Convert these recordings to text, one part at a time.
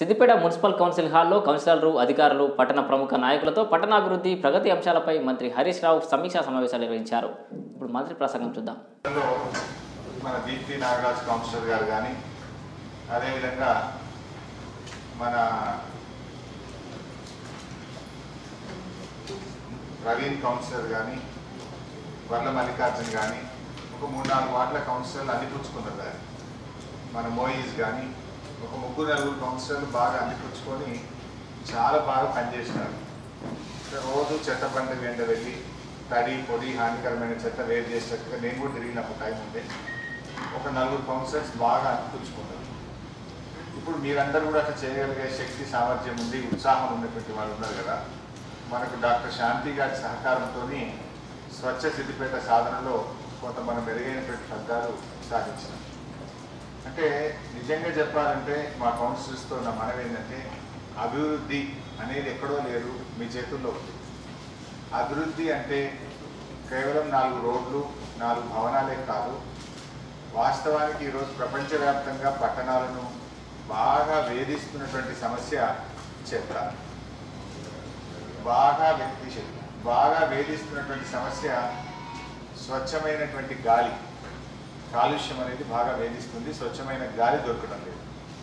Siddipet municipal council హాల్లో కౌన్సిలర్లు అధికారులు పట్టణ ప్రముఖ నాయకులతో పట్టణాభివృద్ధి ప్రగతి అంశాలపై మంత్రి హరీష్ రావు సమీక్షా సమావేశాలు నిర్వహించారు ఇప్పుడు మంత్రి ప్రసంగం చూద్దాం లో మన దీప్తి నాగరాజ్ కౌన్సిలర్ గారు కానీ అదేవిధంగా మన ప్రవీణ్ కౌన్సిలర్ కానీ వర్ల మల్లికార్జున్ కానీ ఒక మూడు నాలుగు వార్డుల కౌన్సిలర్లు అందిపుచ్చుకున్నారు దాన్ని మన మోయిస్ కానీ ఒక ముగ్గురు నలుగురు కౌన్సిలర్లు బాగా అందిపుచ్చుకొని చాలా బాగా పనిచేసినారు రోజు చెత్త బండి వెంట వెళ్ళి తడి పొడి హానికరమైన చెత్త వేరు చేసేటట్టుగా నేను కూడా తిరిగినప్పుడు టైం ఉంటే ఒక నలుగురు కౌన్సిలర్స్ బాగా అందిపుచ్చుకున్నారు ఇప్పుడు మీరందరూ కూడా అట్లా చేయగలిగే శక్తి సామర్థ్యం ఉంది ఉత్సాహం ఉన్నటువంటి వాళ్ళు ఉన్నారు కదా మనకు డాక్టర్ శాంతి గారి సహకారంతో స్వచ్ఛ సిద్దిపేట సాధనలో కొంత మనం మెరుగైనటువంటి ఫలితాలు సాధించినాం అంటే నిజంగా చెప్పాలంటే మా కౌన్సిలర్స్తో నా మనవి ఏంటంటే అభివృద్ధి అనేది ఎక్కడో లేదు మీ చేతుల్లో ఉంది అభివృద్ధి అంటే కేవలం నాలుగు రోడ్లు నాలుగు భవనాలే కాదు వాస్తవానికి ఈరోజు ప్రపంచవ్యాప్తంగా పట్టణాలను బాగా వేధిస్తున్నటువంటి సమస్య చెత్త బాగా వ్యక్తి బాగా వేధిస్తున్నటువంటి సమస్య స్వచ్ఛమైనటువంటి గాలి కాలుష్యం అనేది బాగా వేధిస్తుంది స్వచ్ఛమైన గాలి దొరకడం లేదు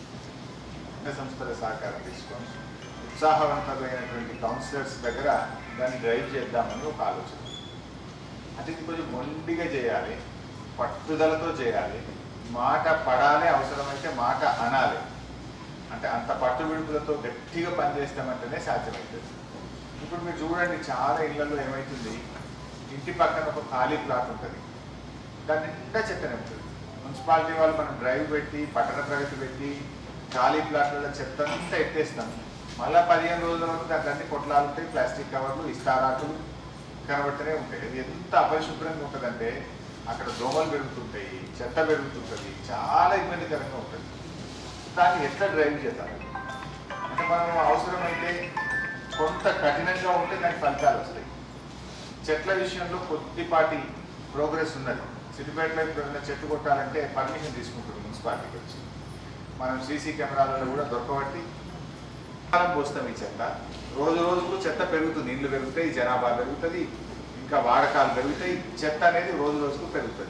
చిన్న సంస్థల సహకారం తీసుకొని ఉత్సాహవంతమైనటువంటి కౌన్సిలర్స్ దగ్గర దాన్ని డ్రైవ్ చేద్దామని ఒక ఆలోచన అంటే ఇది కొంచెం మొండిగా చేయాలి పట్టుదలతో చేయాలి మాట పడాలి అవసరమైతే మాట అనాలి అంటే అంత పట్టు విడుపులతో గట్టిగా పనిచేస్తామంటేనే సాధ్యమవుతుంది ఇప్పుడు మీరు చూడండి చాలా ఇళ్లలో ఏమవుతుంది ఇంటి పక్కన ఒక ఖాళీ ప్లాట్ ఉంటుంది దాని నిండా చెత్త నింపుతుంది మున్సిపాలిటీ వాళ్ళు మనం డ్రైవ్ పెట్టి పట్టణ ప్రగతి పెట్టి ఖాళీ ప్లాట్లలో చెత్త అంతా ఎత్తేస్తాం మళ్ళీ పదిహేను రోజుల వరకు దాంట్లో అన్ని పొట్లాలు ఉంటాయి ప్లాస్టిక్ కవర్లు ఇస్తారాకులు కనబడుతూనే ఉంటాయి అది ఎంత అపరిశుభ్రంగా ఉంటుందంటే అక్కడ దోమలు పెరుగుతుంటాయి చెత్త పెరుగుతుంటుంది చాలా ఇబ్బందికరంగా ఉంటుంది దాన్ని ఎట్లా డ్రైవ్ చేద్దాం అంటే మనం అవసరమైతే కొంత కఠినంగా ఉంటే దానికి ఫలితాలు వస్తాయి చెట్ల విషయంలో కొద్దిపాటి ప్రోగ్రెస్ ఉన్నది సిద్దిపేటలో ఇప్పుడు ఏదైనా చెట్టు కొట్టాలంటే పర్మిషన్ తీసుకుంటుంది మున్సిపాలిటీకి వచ్చి మనం సీసీ కెమెరాలలో కూడా దొరకబట్టి కాలం పోస్తాం ఈ చెత్త రోజు రోజుకు చెత్త పెరుగుతుంది ఇండ్లు పెరుగుతాయి జనాభా పెరుగుతుంది ఇంకా వాడకాలు పెరుగుతాయి చెత్త అనేది రోజు రోజుకు పెరుగుతుంది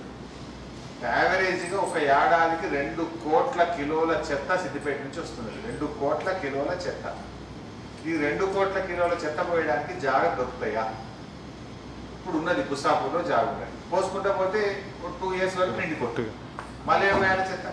యావరేజ్గా ఒక ఏడాదికి రెండు కోట్ల కిలోల చెత్త సిద్దిపేట నుంచి వస్తుంది రెండు కోట్ల కిలోల చెత్త ఈ రెండు కోట్ల కిలోల చెత్త పోయడానికి జాగ దొరుకుతాయా ఇప్పుడు ఉన్నది బుసాపూర్లో జాగ ఉన్నది పోసుకుంటా పోతే టూ ఇయర్స్ వరకు నిండిపోతుంది మళ్ళీ ఏం వేయాలి చెత్త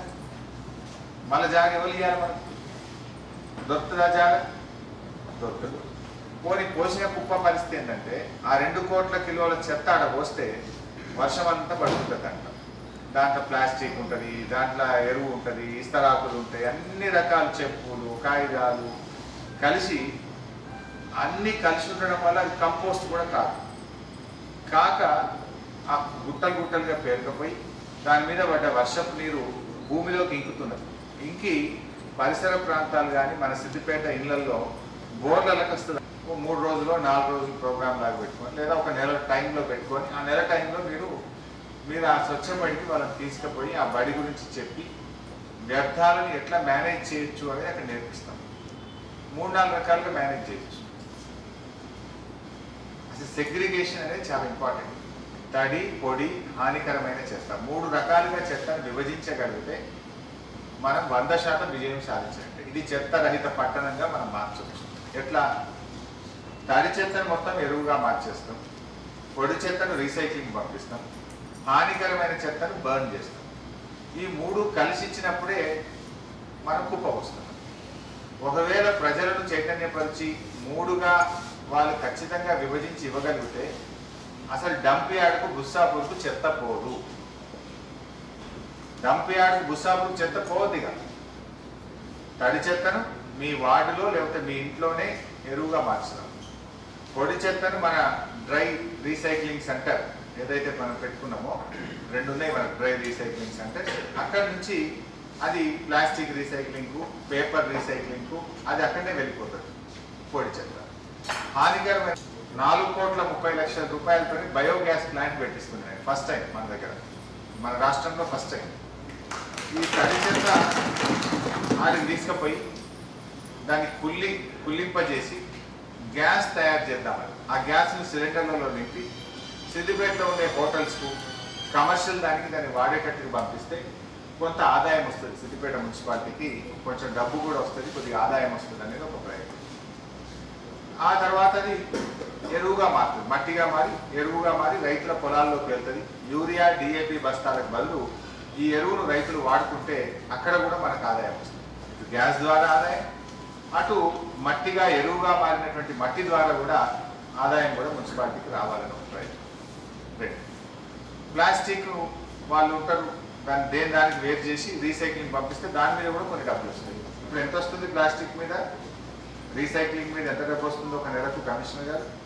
మళ్ళీ జాగ ఎవరు ఇవ్వాలి మనకు దొరుకుతుందా జాగ దొరకదు పోనీ పోసిన కుప్ప పరిస్థితి ఏంటంటే ఆ రెండు కోట్ల కిలోల చెత్త ఆడ పోస్తే వర్షం అంతా పడుతుంటుంది అంట దాంట్లో ప్లాస్టిక్ ఉంటుంది దాంట్లో ఎరువు ఉంటుంది ఇస్తరాకులు ఉంటాయి అన్ని రకాల చెప్పులు కాగితాలు కలిసి అన్ని కలిసి ఉండడం వల్ల అది కంపోస్ట్ కూడా కాదు కాక ఆ గుట్టలు గుట్టలుగా పేరుకపోయి దాని మీద పడ్డ వర్షపు నీరు భూమిలోకి ఇంకుతున్నది ఇంకి పరిసర ప్రాంతాలు కానీ మన సిద్దిపేట ఇళ్లలో బోర్లకు వస్తుంది ఓ మూడు రోజులు నాలుగు రోజులు ప్రోగ్రామ్ లాగా పెట్టుకొని లేదా ఒక నెల టైంలో పెట్టుకొని ఆ నెల టైంలో మీరు మీరు ఆ స్వచ్ఛ బడికి వాళ్ళని తీసుకుపోయి ఆ బడి గురించి చెప్పి వ్యర్థాలను ఎట్లా మేనేజ్ చేయొచ్చు అనేది అక్కడ నేర్పిస్తాం మూడు నాలుగు రకాలుగా మేనేజ్ చేయొచ్చు అసలు సెగ్రిగేషన్ అనేది చాలా ఇంపార్టెంట్ తడి పొడి హానికరమైన చెత్త మూడు రకాలుగా చెత్తను విభజించగలిగితే మనం వంద శాతం విజయం సాధించినట్టే ఇది చెత్త రహిత పట్టణంగా మనం మార్చవచ్చు ఎట్లా తడి చెత్తను మొత్తం ఎరువుగా మార్చేస్తాం పొడి చెత్తను రీసైక్లింగ్ పంపిస్తాం హానికరమైన చెత్తను బర్న్ చేస్తాం ఈ మూడు కలిసి ఇచ్చినప్పుడే మనం కుప్ప వస్తున్నాం ఒకవేళ ప్రజలను చైతన్యపరిచి మూడుగా వాళ్ళు ఖచ్చితంగా విభజించి ఇవ్వగలిగితే అసలు డంప్ యార్డ్కు బుస్సాపూర్కు చెత్త పోదు డంప్ యార్డ్కు బుస్సాపూర్కు చెత్త పోవద్దు ఇక తడి చెత్తను మీ వార్డులో లేకపోతే మీ ఇంట్లోనే ఎరువుగా మార్చుదాం పొడి చెత్తను మన డ్రై రీసైక్లింగ్ సెంటర్ ఏదైతే మనం పెట్టుకున్నామో రెండు ఉన్నాయి మన డ్రై రీసైక్లింగ్ సెంటర్ అక్కడ నుంచి అది ప్లాస్టిక్ రీసైక్లింగ్కు పేపర్ రీసైక్లింగ్కు అది అక్కడనే వెళ్ళిపోతుంది పొడి చెత్త హానికరమైన నాలుగు కోట్ల ముప్పై లక్షల రూపాయలతో బయోగ్యాస్ ప్లాంట్ పెట్టిస్తున్నాయి ఫస్ట్ టైం మన దగ్గర మన రాష్ట్రంలో ఫస్ట్ టైం ఈ తడి చెత్త వాటిని తీసుకుపోయి దాన్ని కుల్లి కుల్లింపజేసి గ్యాస్ తయారు చేద్దామని ఆ గ్యాస్ను సిలిండర్లలో నింపి సిద్దిపేటలో ఉండే హోటల్స్కు కమర్షియల్ దానికి దాన్ని వాడేటట్టుగా పంపిస్తే కొంత ఆదాయం వస్తుంది సిద్దిపేట మున్సిపాలిటీకి కొంచెం డబ్బు కూడా వస్తుంది కొద్దిగా ఆదాయం వస్తుంది అనేది ఒక ప్రయత్నం ఆ తర్వాత అది ఎరువుగా మారుతుంది మట్టిగా మారి ఎరువుగా మారి రైతుల పొలాల్లోకి వెళ్తుంది యూరియా డిఏపి బస్తాలకు బదులు ఈ ఎరువును రైతులు వాడుకుంటే అక్కడ కూడా మనకు ఆదాయం వస్తుంది ఇటు గ్యాస్ ద్వారా ఆదాయం అటు మట్టిగా ఎరువుగా మారినటువంటి మట్టి ద్వారా కూడా ఆదాయం కూడా మున్సిపాలిటీకి రావాలని ఒక ప్రయత్నం రెండు ప్లాస్టిక్ వాళ్ళు ఉంటారు దాన్ని దేని దానికి వేరు చేసి రీసైక్లింగ్ పంపిస్తే దాని మీద కూడా కొన్ని డబ్బులు వస్తాయి ఇప్పుడు ఎంత వస్తుంది ప్లాస్టిక్ మీద రీసైక్లింగ్ మీద ఎంత డబ్బు వస్తుందో ఒక నెలకు కమిషనర్ గారు